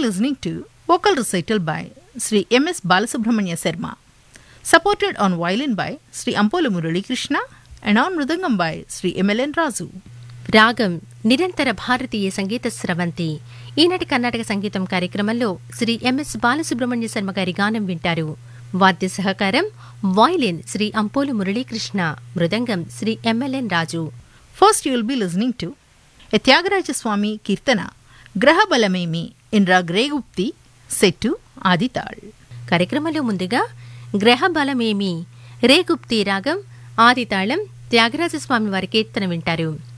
listening to vocal recital by Sri M.S. Balasubramanya Sarma, supported on violin by Sri Ampolu Murali Krishna and on mridangam by Sri M.L.N. Razu. రాగం నిరంతర భారతీయ సంగీత స్రవంతి ఈనాటి కర్ణాటక సంగీతం కార్యక్రమంలో Shri MS Balasubrahmanya Sharma గారి గానం వింటారు వాద్య సహకారం వాయిలిన్ శ్రీ అంపోలు మురళీకృష్ణ మృదంగం Shri MLN Raju First, you will be listening to a Tyagaraja Swami Kirtana Graha Balamemi in Rag Regupti set to Adital. కార్యక్రమంలో ముందుగా గ్రహ బలమేమి రేగుప్తి రాగం ఆదితాళం త్యాగరాజస్వామి వారి కీర్తన వింటారు